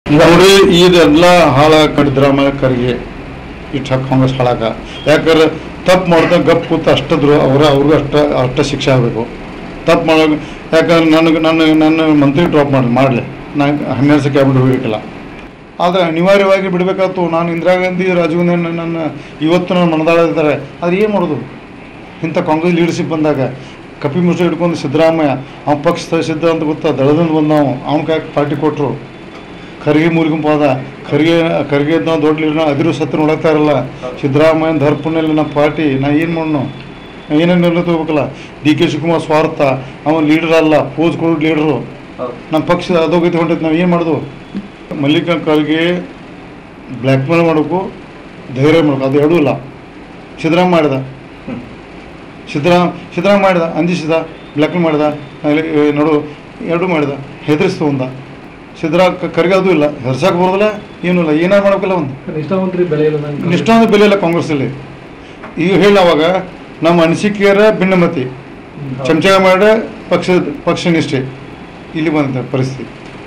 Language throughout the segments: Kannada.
ನೋಡಿ ಇದೆಲ್ಲ ಹಾಳ ಸಿದ್ದರಾಮಯ್ಯ ಖರ್ಗೆ ಇಟ್ಟು ಕಾಂಗ್ರೆಸ್ ಹಾಳಾಗ ಯಾಕಂದ್ರೆ ತಪ್ಪು ಮಾಡ್ದೆ ಗಪ್ ಕೂತ ಅಷ್ಟದ್ರು ಅವ್ರ ಅವ್ರಿಗೂ ಅಷ್ಟ ಅಷ್ಟ ಶಿಕ್ಷೆ ಆಗಬೇಕು ತಪ್ಪು ಮಾಡೋ ಯಾಕಂದ್ರೆ ನನಗೆ ನನ್ನ ನನ್ನ ಮಂತ್ರಿ ಡ್ರಾಪ್ ಮಾಡಿ ಮಾಡಲಿ ನಾನು ಹನ್ನೆರಡು ಸಲ ಕ್ಯಾಬಿನೆಟ್ ಹೋಗಿರಲಿಲ್ಲ ಆದರೆ ಅನಿವಾರ್ಯವಾಗಿ ಬಿಡಬೇಕಾಯ್ತು ನಾನು ಇಂದಿರಾ ಗಾಂಧಿ ರಾಜೀವ್ ಗಾಂಧಿ ನನ್ನ- ನನ್ನ ಇವತ್ತು ನನ್ನ ಮನದಾಳಿದ್ದಾರೆ ಅದು ಏನು ಮಾಡೋದು ಇಂಥ ಕಾಂಗ್ರೆಸ್ ಲೀಡರ್ಶಿಪ್ ಬಂದಾಗ ಕಪಿ ಮುಚ್ಚ ಹಿಡ್ಕೊಂಡು ಸಿದ್ದರಾಮಯ್ಯ ಅವ್ನ ಪಕ್ಷ ಸಿದ್ಧ ಅಂತ ಗೊತ್ತಾ ದಳದಿಂದ ಬಂದವು ಅವ್ನ ಕೈ ಪಾರ್ಟಿ ಕೊಟ್ಟರು ಖರ್ಗೆ ಮೂಲಿಗುಂಪ ಅದ ಖರ್ಗೆ ಖರ್ಗೆ ನಾವು ದೊಡ್ಡ ಲೀಡರ್ ಅದಿರು ಸತ್ತು ನೋಡಕ್ತಾ ಇರಲ್ಲ ಸಿದ್ದರಾಮಯ್ಯನ ದರ್ಪಣಲ್ಲಿ ನಮ್ಮ ಪಾರ್ಟಿ ನಾ ಏನು ಮಾಡೋಣ ಏನೇನು ನಿರ್ಣಯ ತಗೋಬೇಕಲ್ಲ ಡಿ ಕೆ ಶಿವಕುಮಾರ್ ಸ್ವಾರ್ಥ ಅವನ ಲೀಡರ್ ಅಲ್ಲ ಪೋಸ್ ಕೊಡೋ ಲೀಡರು ನಮ್ಮ ಪಕ್ಷ ಅದೋಗೈತೆ ಹೊಂಟೈತೆ ನಾವು ಏನು ಮಾಡೋದು ಮಲ್ಲಿಕಾರ್ಜುನ ಖರ್ಗೆ ಬ್ಲ್ಯಾಕ್ ಮೇಲ್ ಮಾಡಬೇಕು ಧೈರ್ಯ ಮಾಡಬೇಕು ಅದು ಎರಡೂ ಇಲ್ಲ ಸಿದ್ದರಾಮ ಮಾಡಿದ ಸಿದ್ದರಾಮ ಸಿದ್ದರಾಮ ಮಾಡಿದ ಅಂಜಿಸಿದ ಬ್ಲ್ಯಾಕ್ ಮೇಲ್ ಮಾಡಿದ ಅಲ್ಲಿ, ಏ, ನೋಡು ಎರಡೂ ಮಾಡಿದ ಹೆದರಿಸ್ತು ಒಂದ ಸಿದ್ದರಾ ಖರ್ಗೆ ಅದು ಇಲ್ಲ ಹೆರ್ಸಕ್ಕೆ ಬರೋದಿಲ್ಲ ಏನೂ ಇಲ್ಲ ಏನಾರು ಮಾಡಬೇಕಲ್ಲ ಒಂದು ನಿಷ್ಠಾವಂತರಿ ಬೆಲೆ ಇಲ್ಲ ನಂಗೆ ನಿಷ್ಠಾಂತ ಬೆಲೆ ಇಲ್ಲ ಕಾಂಗ್ರೆಸ್ಸಲ್ಲಿ ಈಗ ಹೇಳಿ ಅವಾಗ ನಮ್ಮ ಅನಿಸಿಕೆಯರ ಭಿನ್ನಮತಿ ಚಮಚ ಮಾಡ ಪಕ್ಷ ಪಕ್ಷ ನಿಷ್ಠೆ ಇಲ್ಲಿ ಬಂದ ಪರಿಸ್ಥಿತಿ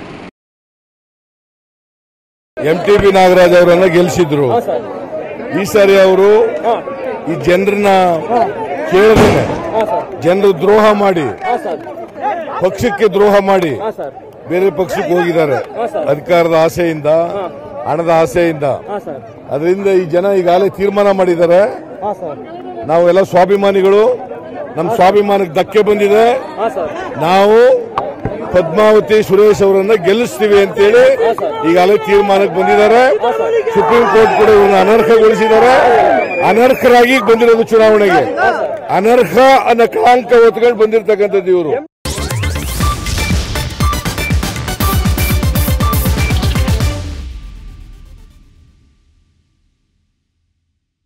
ಎಂ ಟಿ ಬಿ ನಾಗರಾಜ್ ಅವರನ್ನ ಗೆಲ್ಲಿಸಿದ್ರು ಈ ಸಾರಿ ಅವರು ಈ ಜನರನ್ನ ಕೇಳದೇನೆ ಜನರು ದ್ರೋಹ ಮಾಡಿ ಪಕ್ಷಕ್ಕೆ ದ್ರೋಹ ಮಾಡಿ ಬೇರೆ ಪಕ್ಷಕ್ಕೆ ಹೋಗಿದ್ದಾರೆ ಅಧಿಕಾರದ ಆಸೆಯಿಂದ ಹಣದ ಆಸೆಯಿಂದ ಅದರಿಂದ ಈ ಜನ ಈಗಾಗಲೇ ತೀರ್ಮಾನ ಮಾಡಿದ್ದಾರೆ ನಾವೆಲ್ಲ ಸ್ವಾಭಿಮಾನಿಗಳು ನಮ್ಮ ಸ್ವಾಭಿಮಾನಕ್ಕೆ ಧಕ್ಕೆ ಬಂದಿದೆ ನಾವು ಪದ್ಮಾವತಿ ಸುರೇಶ್ ಅವರನ್ನ ಗೆಲ್ಲಿಸ್ತೀವಿ ಅಂತೇಳಿ ಈಗಾಗಲೇ ತೀರ್ಮಾನಕ್ಕೆ ಬಂದಿದ್ದಾರೆ ಸುಪ್ರೀಂ ಕೋರ್ಟ್ ಕೂಡ ಇವ್ರನ್ನ ಅನರ್ಹಗೊಳಿಸಿದ್ದಾರೆ ಅನರ್ಹರಾಗಿ ಬಂದಿರೋದು ಚುನಾವಣೆಗೆ ಅನರ್ಹ ಅನ್ನೋ ಕಳಂಕ ಹೊತ್ಕೊಂಡು ಬಂದಿರತಕ್ಕಂಥದ್ದು ಇವರು